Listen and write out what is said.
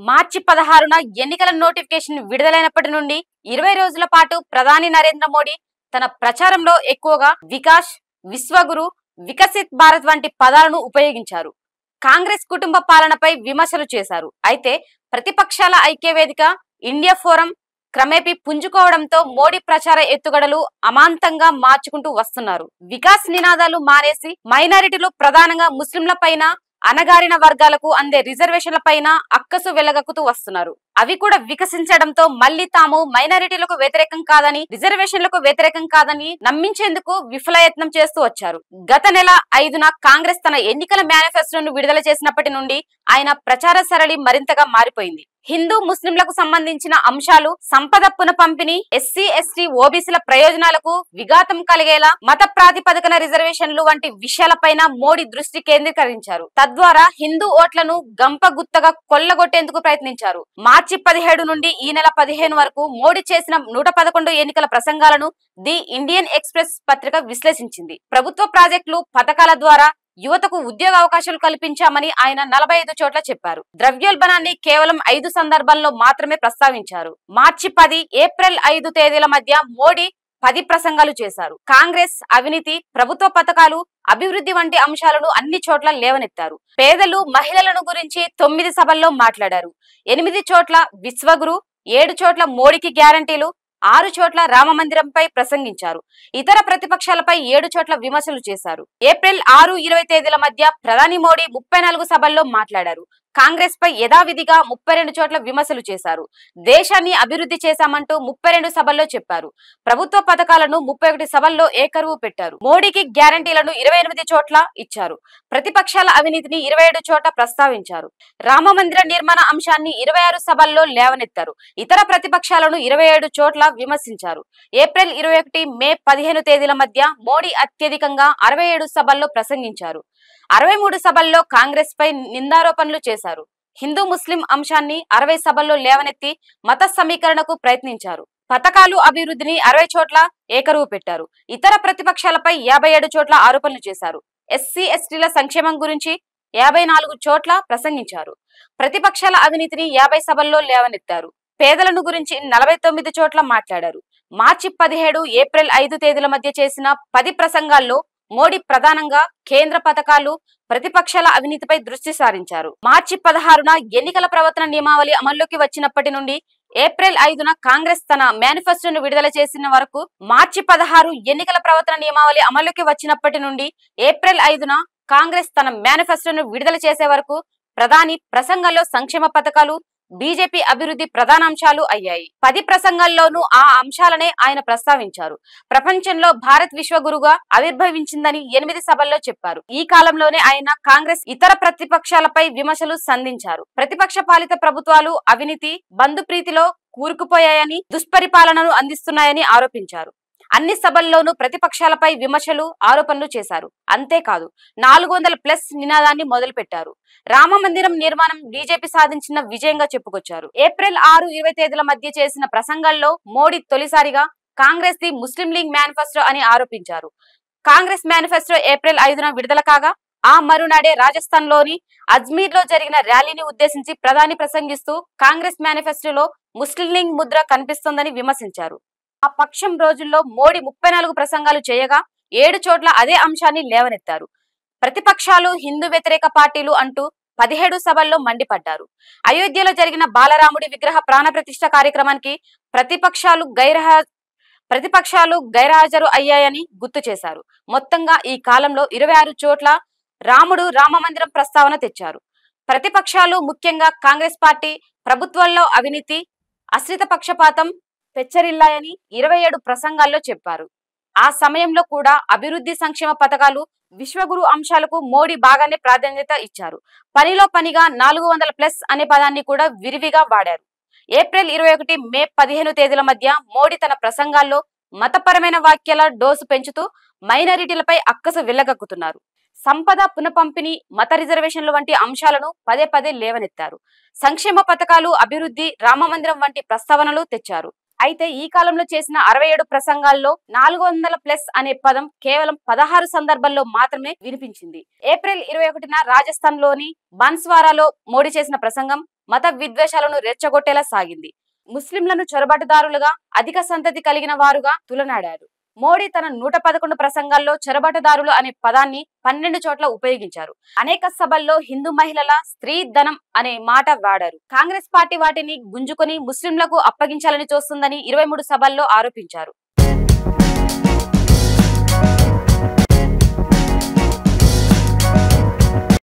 మార్చి పదహారున ఎన్నికల నోటిఫికేషన్ విడుదలైనప్పటి నుండి ఇరవై రోజుల పాటు ప్రధాని నరేంద్ర మోడీ తన ప్రచారంలో ఎక్కువగా వికాస్ విశ్వగురు వికసిత్ భారత్ వంటి పదాలను ఉపయోగించారు కాంగ్రెస్ కుటుంబ పాలనపై విమర్శలు చేశారు అయితే ప్రతిపక్షాల ఐక్యవేదిక ఇండియా ఫోరం క్రమేపీ పుంజుకోవడంతో మోడీ ప్రచార ఎత్తుగడలు అమాంతంగా మార్చుకుంటూ వస్తున్నారు వికాస్ నినాదాలు మానేసి మైనారిటీలు ప్రధానంగా ముస్లింల పైన అణగారిన వర్గాలకు అందే రిజర్వేషన్ల పైన అక్కసు వెలగక్కుతూ వస్తున్నారు అవి కూడా వికసించడంతో మళ్లీ తాము మైనారిటీలకు వ్యతిరేకం కాదని రిజర్వేషన్లకు వ్యతిరేకం కాదని నమ్మించేందుకు విఫలయత్నం చేస్తూ వచ్చారు గత నెల ఐదున కాంగ్రెస్ తన ఎన్నికల మేనిఫెస్టోను విడుదల చేసినప్పటి నుండి ఆయన ప్రచార సరళి మరింతగా మారిపోయింది హిందూ ముస్లింలకు సంబంధించిన అంశాలు సంపద పునఃపంపిణీ ఎస్సీ ఎస్టీ ఓబీసీల ప్రయోజనాలకు విఘాతం కలిగేలా మత ప్రాతిపదికన రిజర్వేషన్లు వంటి విషయాలపైన మోడీ దృష్టి కేంద్రీకరించారు తద్వారా హిందూ ఓట్లను గంపగుత్తగా కొల్లగొట్టేందుకు ప్రయత్నించారు మార్చి పదిహేడు నుండి ఈ నెల పదిహేను వరకు మోడీ చేసిన నూట పదకొండు ఎన్నికల ప్రసంగాలను ది ఇండియన్ ఎక్స్ప్రెస్ పత్రిక విశ్లేషించింది ప్రభుత్వ ప్రాజెక్టులు పథకాల ద్వారా యువతకు ఉద్యోగ అవకాశాలు కల్పించామని ఆయన నలభై ఐదు చోట్ల చెప్పారు ద్రవ్యోల్బణాన్ని కేవలం ఐదు సందర్భాల్లో మాత్రమే ప్రస్తావించారు మార్చి పది ఏప్రిల్ ఐదు తేదీల మధ్య మోడీ పది ప్రసంగాలు చేశారు కాంగ్రెస్ అవినీతి ప్రభుత్వ పథకాలు అభివృద్ధి వంటి అంశాలను అన్ని చోట్ల లేవనెత్తారు పేదలు మహిళలను గురించి తొమ్మిది సభల్లో మాట్లాడారు ఎనిమిది చోట్ల విశ్వగురు ఏడు చోట్ల మోడీకి గ్యారంటీలు ఆరు చోట్ల రామ మందిరంపై ప్రసంగించారు ఇతర ప్రతిపక్షాలపై ఏడు చోట్ల విమర్శలు చేశారు ఏప్రిల్ ఆరు ఇరవై తేదీల మధ్య ప్రధాని మోడీ ముప్పై నాలుగు సభల్లో మాట్లాడారు కాంగ్రెస్ పై యథావిధిగా ముప్పై రెండు చోట్ల విమర్శలు చేశారు దేశాన్ని అభివృద్ధి చేశామంటూ ముప్పై రెండు సభల్లో చెప్పారు ప్రభుత్వ పథకాలను ముప్పై ఒకటి సభల్లో ఏకరువు పెట్టారు మోడీకి గ్యారంటీలను ఇరవై ఎనిమిది చోట్ల ఇచ్చారు ప్రతిపక్షాల అవినీతిని ఇరవై ఏడు చోట్ల ప్రస్తావించారు రామ మందిర నిర్మాణ అంశాన్ని ఇరవై ఆరు సభల్లో లేవనెత్తారు ఇతర ప్రతిపక్షాలను ఇరవై ఏడు చోట్ల విమర్శించారు ఏప్రిల్ ఇరవై ఒకటి మే పదిహేను తేదీల మధ్య మోడీ అత్యధికంగా అరవై ఏడు సభల్లో ప్రసంగించారు అరవై మూడు సభల్లో కాంగ్రెస్ పై నిందారోపణలు చేశారు హిందూ ముస్లిం అంశాన్ని అరవై సభల్లో లేవనెత్తి మత సమీకరణకు ప్రయత్నించారు పథకాలు అభివృద్ధిని అరవై చోట్ల ఏకరువు పెట్టారు ఇతర ప్రతిపక్షాలపై యాభై ఏడు చోట్ల ఆరోపణలు చేశారు ఎస్సీ ఎస్టీల సంక్షేమం గురించి యాభై నాలుగు చోట్ల ప్రసంగించారు ప్రతిపక్షాల అవినీతిని యాభై సభల్లో లేవనెత్తారు పేదలను గురించి నలభై తొమ్మిది చోట్ల మాట్లాడారు మార్చి పదిహేడు ఏప్రిల్ ఐదు తేదీల మధ్య చేసిన పది ప్రసంగాల్లో మోడీ ప్రధానంగా కేంద్ర పథకాలు ప్రతిపక్షాల అవినీతిపై దృష్టి సారించారు మార్చి పదహారున ఎన్నికల ప్రవర్తన నియమావళి అమల్లోకి వచ్చినప్పటి నుండి ఏప్రిల్ ఐదున కాంగ్రెస్ తన మేనిఫెస్టోను విడుదల చేసిన వరకు మార్చి పదహారు ఎన్నికల ప్రవర్తన నియమావళి అమల్లోకి వచ్చినప్పటి నుండి ఏప్రిల్ ఐదున కాంగ్రెస్ తన మేనిఫెస్టోను విడుదల చేసే వరకు ప్రధాని ప్రసంగాల్లో సంక్షేమ పథకాలు బీజేపీ అభివృద్ధి ప్రధానాంశాలు అయ్యాయి పది ప్రసంగాల్లోనూ ఆ అంశాలనే ఆయన ప్రస్తావించారు ప్రపంచంలో భారత్ విశ్వగురుగా ఆవిర్భవించిందని ఎనిమిది సభల్లో చెప్పారు ఈ కాలంలోనే ఆయన కాంగ్రెస్ ఇతర ప్రతిపక్షాలపై విమర్శలు సంధించారు ప్రతిపక్ష పాలిత ప్రభుత్వాలు అవినీతి బంధుప్రీతిలో కూరుకుపోయాయని దుష్పరిపాలనను అందిస్తున్నాయని ఆరోపించారు అన్ని సభల్లోనూ ప్రతిపక్షాలపై విమర్శలు ఆరోపణలు చేశారు అంతేకాదు నాలుగు వందల ప్లస్ నినాదాన్ని మొదలుపెట్టారు రామ మందిరం నిర్మాణం బీజేపీ సాధించిన విజయంగా చెప్పుకొచ్చారు ఏప్రిల్ ఆరు ఇరవై తేదీల మధ్య చేసిన ప్రసంగాల్లో మోడీ తొలిసారిగా కాంగ్రెస్ ది ముస్లిం లీగ్ మేనిఫెస్టో అని ఆరోపించారు కాంగ్రెస్ మేనిఫెస్టో ఏప్రిల్ ఐదున విడుదల కాగా ఆ మరునాడే రాజస్థాన్ లోని అజ్మీర్ లో జరిగిన ర్యాలీని ఉద్దేశించి ప్రధాని ప్రసంగిస్తూ కాంగ్రెస్ మేనిఫెస్టోలో ముస్లిం లీగ్ ముద్ర కనిపిస్తోందని విమర్శించారు ఆ పక్షం రోజుల్లో మోడీ ముప్పై నాలుగు ప్రసంగాలు చేయగా ఏడు చోట్ల అదే అంశాన్ని లేవనెత్తారు ప్రతిపక్షాలు హిందూ వ్యతిరేక పార్టీలు అంటూ పదిహేడు సభల్లో మండిపడ్డారు అయోధ్యలో జరిగిన బాలరాముడి విగ్రహ ప్రాణ ప్రతిష్ఠ కార్యక్రమానికి ప్రతిపక్షాలు గైర్హా ప్రతిపక్షాలు గైర్హాజరు అయ్యాయని గుర్తు చేశారు మొత్తంగా ఈ కాలంలో ఇరవై ఆరు చోట్ల రాముడు రామమందిరం ప్రస్తావన తెచ్చారు ప్రతిపక్షాలు ముఖ్యంగా కాంగ్రెస్ పార్టీ ప్రభుత్వంలో అవినీతి అశ్రిత పక్షపాతం పెచ్చరిల్లాయని ఇరవై ఏడు ప్రసంగాల్లో చెప్పారు ఆ సమయంలో కూడా అభివృద్ధి సంక్షేమ పథకాలు విశ్వగురు అంశాలకు మోడీ బాగానే ప్రాధాన్యత ఇచ్చారు పనిలో పనిగా నాలుగు వందల ప్లస్ అనే పదాన్ని కూడా విరివిగా వాడారు ఏప్రిల్ ఇరవై ఒకటి మే పదిహేను తేదీల మధ్య మోడీ తన ప్రసంగాల్లో మతపరమైన వాక్యాల డోసు పెంచుతూ మైనారిటీలపై అక్కసు వెళ్ళగక్కుతున్నారు సంపద పునఃపంపిణీ మత రిజర్వేషన్లు వంటి అంశాలను పదే పదే లేవనెత్తారు సంక్షేమ పథకాలు అభివృద్ధి రామమందిరం వంటి ప్రస్తావనలు తెచ్చారు అయితే ఈ కాలంలో చేసిన అరవై ఏడు ప్రసంగాల్లో నాలుగు వందల ప్లస్ అనే పదం కేవలం పదహారు సందర్భాల్లో మాత్రమే వినిపించింది ఏప్రిల్ ఇరవై ఒకటిన రాజస్థాన్ లోని బన్స్వారాలో మోడీ చేసిన ప్రసంగం మత విద్వేషాలను రెచ్చగొట్టేలా సాగింది ముస్లింలను చొరబాటుదారులుగా అధిక సంతతి కలిగిన వారుగా తులనాడారు మోడీ తన నూట పదకొండు ప్రసంగాల్లో చొరబాటుదారులు అనే పదాన్ని పన్నెండు చోట్ల ఉపయోగించారు అనేక సభల్లో హిందూ మహిళల స్త్రీ ధనం అనే మాట వాడారు కాంగ్రెస్ పార్టీ వాటిని గుంజుకొని ముస్లింలకు అప్పగించాలని చూస్తుందని ఇరవై మూడు సభల్లో ఆరోపించారు